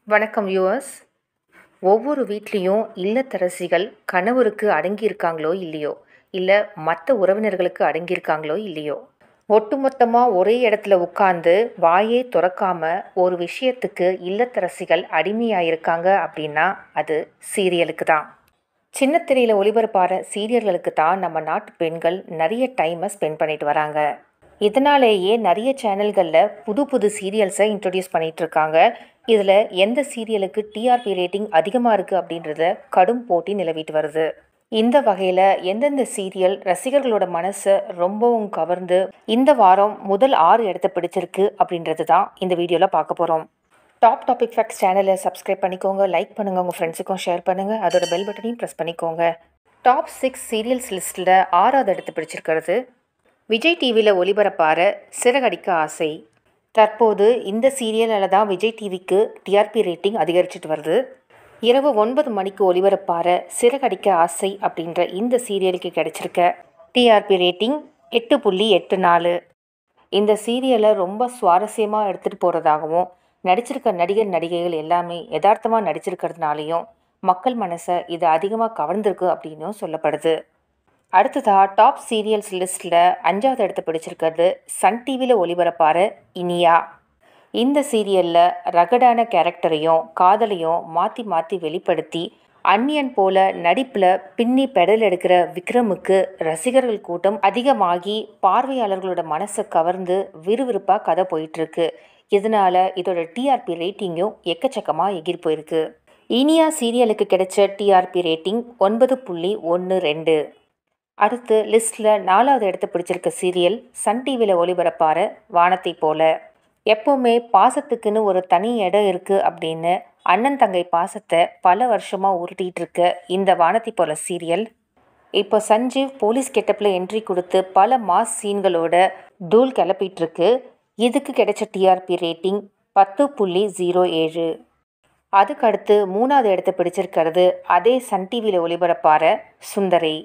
வணக்கம் வியூவர்ஸ் ஒவ்வொரு வீட்லேயும் இல்லத்தரசிகள் கணவருக்கு அடங்கியிருக்காங்களோ இல்லையோ இல்லை மற்ற உறவினர்களுக்கு அடங்கியிருக்காங்களோ இல்லையோ ஒட்டுமொத்தமாக ஒரே இடத்துல உட்காந்து வாயே திறக்காம ஒரு விஷயத்துக்கு இல்லத்தரசிகள் அடிமையாயிருக்காங்க அப்படின்னா அது சீரியலுக்கு தான் சின்ன திரையில் ஒளிபரப்பாகிற சீரியல்களுக்கு தான் நம்ம நாட்டு பெண்கள் நிறைய டைமை ஸ்பெண்ட் பண்ணிட்டு வராங்க இதனாலேயே நிறைய சேனல்களில் புது புது சீரியல்ஸை இன்ட்ரடியூஸ் பண்ணிட்டு இருக்காங்க இதில் எந்த சீரியலுக்கு டிஆர்பி ரேட்டிங் அதிகமாக இருக்குது அப்படின்றத கடும் போட்டி நிலவிட்டு வருது இந்த வகையில் எந்தெந்த சீரியல் ரசிகர்களோட மனசை ரொம்பவும் கவர்ந்து இந்த வாரம் முதல் ஆறு இடத்த பிடிச்சிருக்கு அப்படின்றது தான் இந்த வீடியோவில் பார்க்க போகிறோம் டாப் டாபிக் ஃபேக்ஸ் சேனலை சப்ஸ்கிரைப் பண்ணிக்கோங்க லைக் பண்ணுங்கள் உங்கள் ஃப்ரெண்ட்ஸுக்கும் ஷேர் பண்ணுங்கள் அதோட பெல் பட்டனையும் ப்ரெஸ் பண்ணிக்கோங்க டாப் சிக்ஸ் சீரியல்ஸ் லிஸ்ட்டில் ஆறாவது இடத்து பிடிச்சிருக்கிறது விஜய் டிவியில் ஒளிபரப்பார சிறகடிக்க ஆசை தற்போது இந்த சீரியலால் தான் விஜய் டிவிக்கு டிஆர்பி ரேட்டிங் அதிகரிச்சிட்டு வருது இரவு ஒன்பது மணிக்கு ஒளிபரப்பார சிறகடிக்க ஆசை அப்படின்ற இந்த சீரியலுக்கு கிடைச்சிருக்க டிஆர்பி ரேட்டிங் எட்டு புள்ளி எட்டு நாலு இந்த சீரியலை ரொம்ப சுவாரஸ்யமாக எடுத்துகிட்டு போகிறதாகவும் நடிச்சிருக்க நடிகர் நடிகைகள் எல்லாமே யதார்த்தமாக நடிச்சிருக்கிறதுனாலையும் மக்கள் மனசை இது அதிகமாக கவர்ந்திருக்கு அப்படின்னும் சொல்லப்படுது அடுத்ததாக டாப் சீரியல்ஸ் லிஸ்ட்டில் அஞ்சாவது இடத்த பிடிச்சிருக்கிறது சன் டிவியில் ஒளிபரப்பார இனியா இந்த சீரியலில் ரகடான கேரக்டரையும் காதலையும் மாற்றி மாற்றி வெளிப்படுத்தி அந்நியன் போல நடிப்பில் பின்னி பெடல் எடுக்கிற விக்ரமுக்கு ரசிகர்கள் கூட்டம் அதிகமாகி பார்வையாளர்களோட மனசை கவர்ந்து விறுவிறுப்பாக கதை போயிட்டுருக்கு இதனால் இதோட டிஆர்பி ரேட்டிங்கும் எக்கச்சக்கமாக எகிரி போயிருக்கு இனியா சீரியலுக்கு கிடைச்ச டிஆர்பி ரேட்டிங் ஒன்பது புள்ளி ஒன்று ரெண்டு அடுத்து லிஸ்ட்டில் நாலாவது இடத்த பிடிச்சிருக்க சீரியல் சன் டிவியில் ஒளிபரப்பார வானத்தை போல எப்போவுமே பாசத்துக்குன்னு ஒரு தனி இடம் இருக்குது அப்படின்னு அண்ணன் தங்கை பாசத்தை பல வருஷமாக உருட்டிகிட்டு இருக்க இந்த வானத்தை போல சீரியல் இப்போ சஞ்சீவ் போலீஸ் கெட்டப்பில் என்ட்ரி கொடுத்து பல மாஸ் சீன்களோட தூள் கிளப்பிட்டு இருக்கு இதுக்கு கிடைச்ச டிஆர்பி ரேட்டிங் பத்து புள்ளி ஜீரோ ஏழு அதுக்கு அடுத்து மூணாவது இடத்த பிடிச்சிருக்கிறது அதே சன் டிவியில் ஒளிபரப்பார சுந்தரி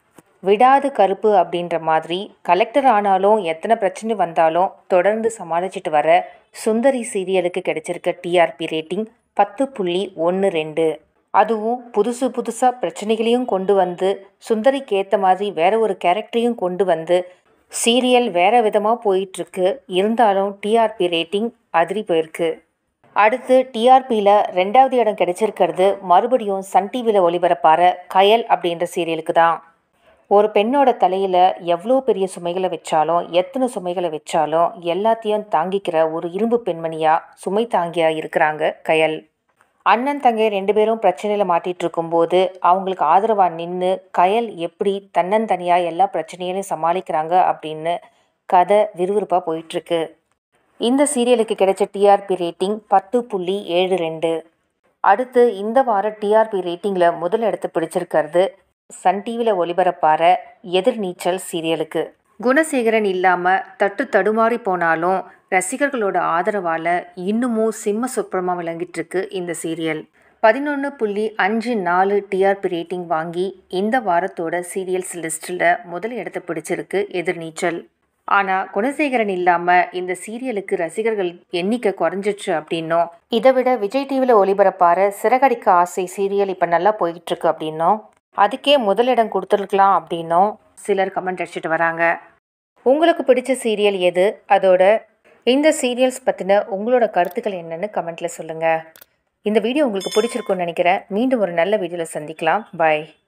விடாது கருப்பு அப்படின்ற மாதிரி கலெக்டர் ஆனாலும் எத்தனை பிரச்சனை வந்தாலும் தொடர்ந்து சமாளிச்சுட்டு வர சுந்தரி சீரியலுக்கு கிடைச்சிருக்க டிஆர்பி ரேட்டிங் பத்து புள்ளி ஒன்று ரெண்டு அதுவும் புதுசு புதுசாக பிரச்சனைகளையும் கொண்டு வந்து சுந்தரிக்கு ஏற்ற மாதிரி வேற ஒரு கேரக்டரையும் கொண்டு வந்து சீரியல் வேற விதமாக போயிட்டுருக்கு இருந்தாலும் டிஆர்பி ரேட்டிங் அதிரி போயிருக்கு அடுத்து டிஆர்பியில் ரெண்டாவது இடம் கிடைச்சிருக்கிறது மறுபடியும் சன் டிவியில் ஒளிபரப்பார கயல் அப்படின்ற சீரியலுக்கு தான் ஒரு பெண்ணோட தலையில் எவ்வளோ பெரிய சுமைகளை வச்சாலும் எத்தனை சுமைகளை வச்சாலும் எல்லாத்தையும் தாங்கிக்கிற ஒரு இரும்பு பெண்மணியாக சுமை தாங்கியாக இருக்கிறாங்க கயல் அண்ணன் தங்கை ரெண்டு பேரும் பிரச்சனையில் மாட்டிகிட்டு இருக்கும்போது அவங்களுக்கு ஆதரவாக நின்று கயல் எப்படி தன்னந்தனியாக எல்லா பிரச்சனைகளையும் சமாளிக்கிறாங்க அப்படின்னு கதை விறுவிறுப்பாக போயிட்டுருக்கு இந்த சீரியலுக்கு கிடைச்ச டிஆர்பி ரேட்டிங் பத்து புள்ளி ஏழு ரெண்டு அடுத்து இந்த வார டிஆர்பி ரேட்டிங்கில் முதல் இடத்து பிடிச்சிருக்கிறது சன் டிவியில் ஒளிபரப்பார எதிர்நீச்சல் சீரியலுக்கு குணசேகரன் இல்லாமல் தட்டு தடுமாறி போனாலும் ரசிகர்களோட ஆதரவால் இன்னமும் சிம்ம சொற்பமாக விளங்கிட்டு இருக்கு இந்த சீரியல் பதினொன்று புள்ளி அஞ்சு நாலு டிஆர்பி ரேட்டிங் வாங்கி இந்த வாரத்தோட சீரியல்ஸ் லிஸ்ட்டில் முதல் இடத்த பிடிச்சிருக்கு எதிர்நீச்சல் ஆனால் குணசேகரன் இல்லாமல் இந்த சீரியலுக்கு ரசிகர்கள் எண்ணிக்கை குறைஞ்சிச்சு அப்படின்னும் இதை விட விஜய் டிவியில் ஒளிபரப்பார சிறகடிக்க ஆசை சீரியல் இப்போ நல்லா போயிட்டு இருக்கு அப்படின்னும் அதுக்கே முதலிடம் கொடுத்துருக்கலாம் அப்படின்னும் சிலர் கமெண்ட் அடிச்சுட்டு வராங்க உங்களுக்கு பிடிச்ச சீரியல் எது அதோட இந்த சீரியல்ஸ் பற்றின உங்களோட கருத்துக்கள் என்னன்னு கமெண்ட்டில் சொல்லுங்கள் இந்த வீடியோ உங்களுக்கு பிடிச்சிருக்குன்னு நினைக்கிறேன் மீண்டும் ஒரு நல்ல வீடியோவில் சந்திக்கலாம் பாய்